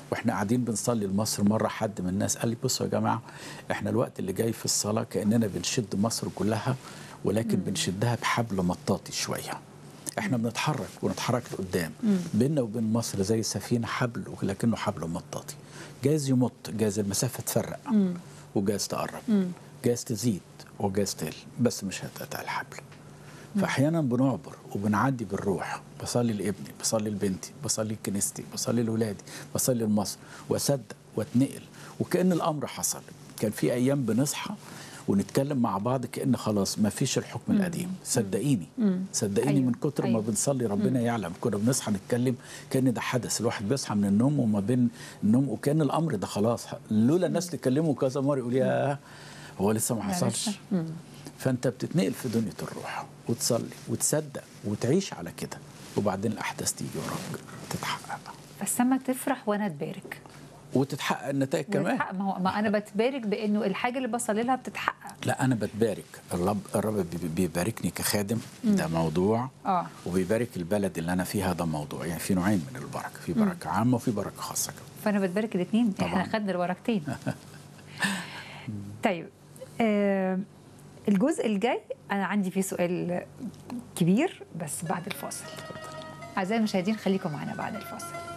واحنا قاعدين بنصلي لمصر مره حد من الناس قال لي بصوا يا جماعه احنا الوقت اللي جاي في الصلاه كاننا بنشد مصر كلها ولكن بنشدها بحبل مطاطي شويه احنا بنتحرك ونتحرك لقدام بيننا وبين مصر زي سفينه حبل ولكنه حبل مطاطي جايز يمط جايز المسافه تفرق وجايز تقرب جايز تزيد وجايز تقل بس مش هتقطع الحبل فاحيانا بنعبر وبنعدي بالروح بصلي لابني بصلي لبنتي بصلي لكنيستي بصلي لاولادي بصلي لمصر واصدق واتنقل وكان الامر حصل كان في ايام بنصحى ونتكلم مع بعض كان خلاص ما فيش الحكم القديم صدقيني صدقيني أيوة. من كتر ما أيوة. بنصلي ربنا يعلم كنا بنصحى نتكلم كان ده حدث الواحد بيصحى من النوم وما بين النوم وكان الامر ده خلاص لولا الناس اللي كلموا كذا مره يقول يا هو لسه ما لا حصلش لسه. فانت بتتنقل في دنيا الروح وتصلي وتصدق وتعيش على كده وبعدين الاحداث تيجي وراك تتحقق فالسما تفرح وانا اتبارك وتتحقق النتائج كمان وتتحقق- ما هو ما انا بتبارك بانه الحاجه اللي بصلي لها بتتحقق لا انا بتبارك الرب الرب بي- بيباركني كخادم ده موضوع اه وبيبارك البلد اللي انا فيها ده موضوع يعني في نوعين من البركه في بركه عامه وفي بركه خاصه كمان فانا بتبارك الاثنين احنا طبعاً. خدنا الورقتين طيب آه الجزء الجاي انا عندي فيه سؤال كبير بس بعد الفاصل اعزائي المشاهدين خليكم معنا بعد الفاصل